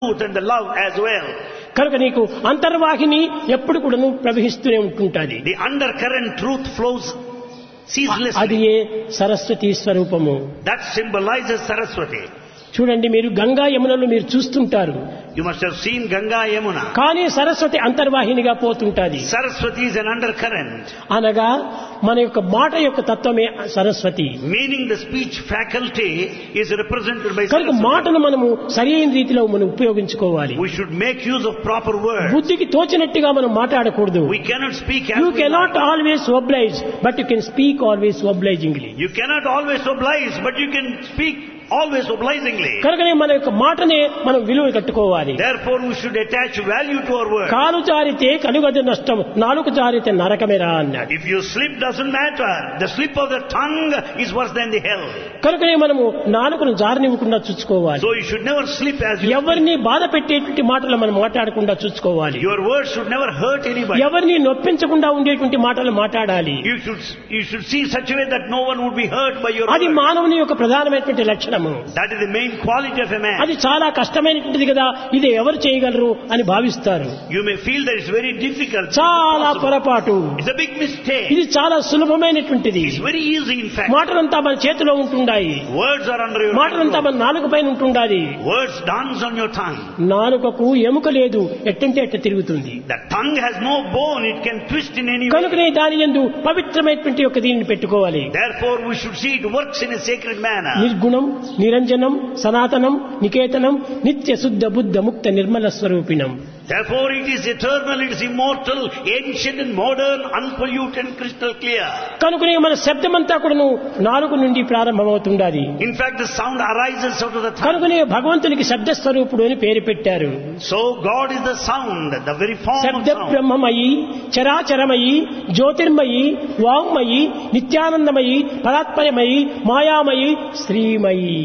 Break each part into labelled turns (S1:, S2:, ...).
S1: truth and the love as well.
S2: కనుక నీకు అంతర్వాహిని ఎప్పుడు కూడా ప్రవహిస్తూనే ఉంటుంటుంది
S1: The undercurrent truth flows
S2: అది
S1: ceaselessly.
S2: ఏ సరస్వతి స్వరూపము
S1: That symbolizes Saraswati.
S2: చూడండి మీరు గంగా యమునలు మీరు చూస్తుంటారు
S1: You must have seen Ganga Yamuna.
S2: కానీ Saraswati అంతర్వాహినిగా పోతుంటాది
S1: Saraswati is an undercurrent,
S2: అనగా మన యొక్క మాట యొక్క తత్వమే Saraswati
S1: meaning the speech faculty is represented by
S2: కనుక
S1: Saraswati.
S2: మాటను మనము సరైన రీతిలో మనం ఉపయోగించుకోవాలి
S1: We should make use of proper words.
S2: బుద్ధికి తోచినట్టుగా మనం మాట్లాడకూడదు
S1: We cannot speak as
S2: you
S1: we
S2: cannot
S1: like.
S2: Always oblige but you can speak always obligingly
S1: You cannot always oblige, but you can speak always obligingly.
S2: కనుకనే మన యొక్క మాటనే మనం విలువ కట్టుకోవాలి
S1: Therefore, we should attach value to our words.
S2: కాలు జారితే కలుగదు నష్టం నాలుగు జారితే నరకమేరా అన్నాడు
S1: If you slip, doesn't matter. The slip of the tongue is worse than the hell.
S2: కనుకనే మనము నాలుగును జారనివ్వకుండా చూసుకోవాలి
S1: So you should never slip as you.
S2: ఎవరిని బాధ పెట్టేటువంటి మాటలు మనం మాట్లాడకుండా చూసుకోవాలి
S1: Your words should never hurt anybody.
S2: ఎవరిని నొప్పించకుండా ఉండేటువంటి మాటలు మాట్లాడాలి
S1: You should you should see such a way that no one would be hurt by your
S2: అది
S1: words.
S2: మానవుని యొక్క ప్రధానమైనటువంటి లక్షణము
S1: That is the main quality of a man.
S2: అది చాలా కష్టమైనటువంటిది కదా ఇది ఎవరు చేయగలరు అని భావిస్తారు
S1: You may feel that it's very difficult.
S2: చాలా
S1: It's impossible.
S2: పొరపాటు
S1: It's a big mistake.
S2: ఇది చాలా సులభమైనటువంటిది
S1: It's very easy in fact.
S2: మాటలంతా మన చేతిలో ఉంటుండాయి
S1: Words are under your
S2: మాటలంతా
S1: control.
S2: మన నాలుగు పైన ఉంటుండాలి
S1: Words dance on your tongue.
S2: నాలుకకు ఎముక లేదు ఎట్టంటే ఎట్ట తిరుగుతుంది
S1: The tongue has no bone. It can twist in any way.
S2: కనుకనే దాని ఎందు పవిత్రమైనటువంటి యొక్క దీనిని పెట్టుకోవాలి
S1: Therefore, we should see it works in a sacred manner.
S2: నిర్గుణం నిరంజనం సనాతనం నికేతనం నిత్య శుద్ధ బుద్ధ ముక్త Nirmala స్వరూపిణం
S1: Therefore, it is eternal, it is immortal, ancient and modern, unpolluted, crystal clear.
S2: కనుకనే మన శబ్దమంతా కూడాను నాలుగు నుండి ప్రారంభమవుతుండాలి
S1: In fact, the sound arises out of the tongue.
S2: కనుకనే భగవంతునికి శబ్ద స్వరూపుడు అని పేరు పెట్టారు
S1: So, God is the sound, the very form of
S2: శబ్ద
S1: sound.
S2: బ్రహ్మమయి చరాచరమయి Jyotirmayi వాంగ్మయి నిత్యానందమయి పరాత్మయమయి మాయామయి శ్రీమయి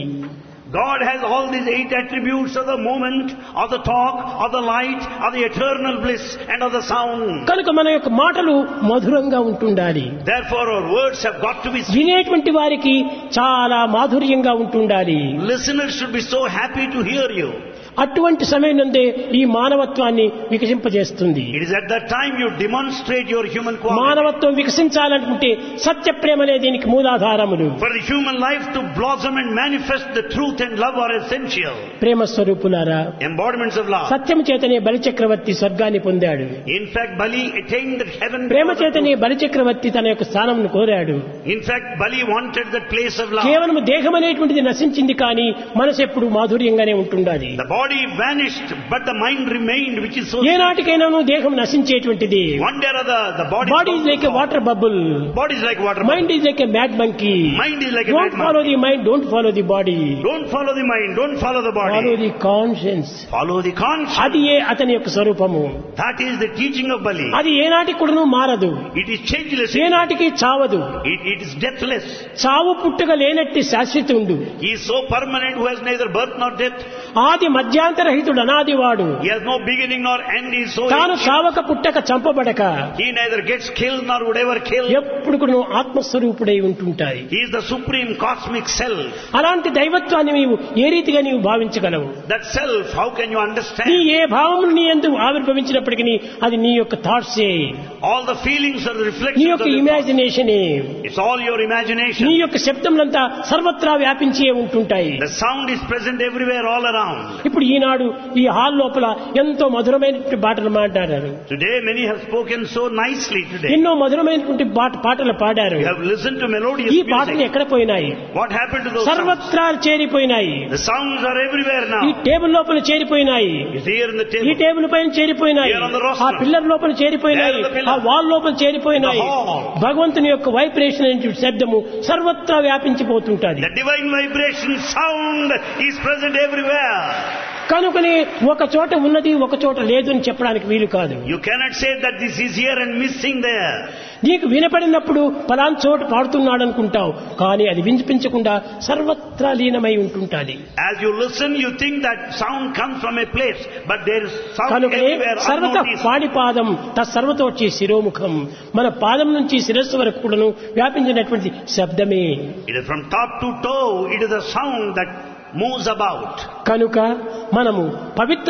S1: God has all these eight attributes of the moment, of the talk, of the light, of the eternal bliss, and of the sound.
S2: కనుక మన యొక్క మాటలు మధురంగా ఉంటుండాలి
S1: Therefore, our words have got to be sweet.
S2: వినేటువంటి వారికి చాలా మాధుర్యంగా ఉంటుండాలి
S1: Listeners should be so happy to hear you.
S2: అటువంటి సమయం నందే ఈ మానవత్వాన్ని వికసింపజేస్తుంది
S1: It is at that time you demonstrate your human quality.
S2: మానవత్వం వికసించాలనుకుంటే సత్య ప్రేమలే దీనికి మూలాధారములు
S1: For the human life to blossom and manifest the truth and love are essential.
S2: ప్రేమ స్వరూపులారా
S1: Embodiments of love.
S2: సత్యము చేతనే బలిచక్రవర్తి స్వర్గాన్ని పొందాడు
S1: In fact, Bali attained that heaven.
S2: Prema
S1: because of
S2: చేతనే
S1: truth.
S2: బలిచక్రవర్తి తన యొక్క స్థానమును కోరాడు
S1: In fact, Bali wanted that place of love.
S2: కేవలం దేహం అనేటువంటిది నశించింది కానీ మనసు ఎప్పుడు మాధుర్యంగానే ఉంటుండాలి
S1: The body vanished, but the mind remained, which is so.
S2: ఏనాటికైనాను దేహం నశించేటువంటిది
S1: One day or other, the body.
S2: Body is like a water bubble
S1: Body is like water.
S2: Mind is like a mad monkey
S1: Mind is like a
S2: don't
S1: madman.
S2: Follow the mind don't follow the body
S1: Don't follow the mind. Don't follow the
S2: follow
S1: body.
S2: The conscience
S1: Follow the conscience.
S2: అది ఏ అతని యొక్క స్వరూపము
S1: That is the teaching of Bali.
S2: అది ఏనాటికి కూడాను మారదు
S1: It is changeless.
S2: ఏనాటికి చావదు
S1: It, it is deathless.
S2: చావు పుట్టుక లేనట్టి శాశ్వతుండు
S1: He is so permanent who has neither birth nor death.
S2: ఆది మధ్యాంతరహితుడు అనాదివాడు
S1: He has no beginning nor end. He is so.
S2: తాను చావక పుట్టక చంపబడక
S1: He neither gets killed nor would ever kill.
S2: ఎప్పుడు కూడా ఆత్మస్వరూపుడై ఉంటుంటాయి
S1: He is the supreme cosmic self.
S2: అలాంటి దైవత్వాన్ని నీవు ఏ రీతిగా నీవు భావించగలవు
S1: That self, how can you
S2: నీ
S1: understand?
S2: ఏ భావములు నీ ఎందుకు ఆవిర్భవించినప్పటికీ అది నీ యొక్క థాట్సే
S1: All the feelings are the
S2: నీ
S1: reflections of
S2: యొక్క
S1: the thought.
S2: ఇమాజినేషనే
S1: It's all your
S2: నీ
S1: imagination.
S2: యొక్క శబ్దములంతా సర్వత్రా వ్యాపించే ఉంటుంటాయి
S1: The sound is present everywhere, all around.
S2: ఇప్పుడు ఈనాడు ఈ హాల్ లోపల ఎంతో మధురమైనటువంటి పాటలు మాట్లాడారు
S1: Today, many have spoken so nicely today.
S2: ఎన్నో మధురమైనటువంటి పాట- పాటలు పాడారు
S1: You have listened to melodious
S2: ఈ పాటలు
S1: music.
S2: ఎక్కడ పోయినాయి
S1: What happened to those sounds?
S2: సర్వత్రా చేరిపోయినాయి
S1: The sounds are everywhere
S2: ఈ
S1: now.
S2: టేబుల్ లోపల చేరిపోయినాయి
S1: It's here in the
S2: ఈ
S1: table.
S2: టేబుల్ పైన చేరిపోయినాయి
S1: Here on the rostrum.
S2: ఆ పిల్లర్ లోపల చేరిపోయినాయి
S1: There on the pillar.
S2: ఆ వాల్ లోపల చేరిపోయినాయి
S1: The hall.
S2: భగవంతుని యొక్క వైబ్రేషన్ అనే శబ్దము సర్వత్రా వ్యాపించిపోతుంటది
S1: The divine vibration sound is present everywhere.
S2: కనుకనే ఒక చోట ఉన్నది ఒక చోట లేదు అని చెప్పడానికి వీలు కాదు
S1: You cannot say that this is here and missing there.
S2: నీకు వినపడినప్పుడు పలాన్ చోట పాడుతున్నాడు అనుకుంటావు కానీ అది వినిపించకుండా సర్వత్రా లీనమై ఉంటుంటాది
S1: As you listen, you think that sound comes from a place, but there is sound
S2: కనుకనే
S1: everywhere
S2: సర్వత
S1: unnoticed.
S2: పాడిపాదం తత్సర్వతోచి శిరోముఖం మన పాదం నుంచి శిరస్సు వరకు కూడాను వ్యాపించినటువంటి శబ్దమే
S1: It is from top to toe, it is a sound that moves about.
S2: కనుక మనము పవిత్ర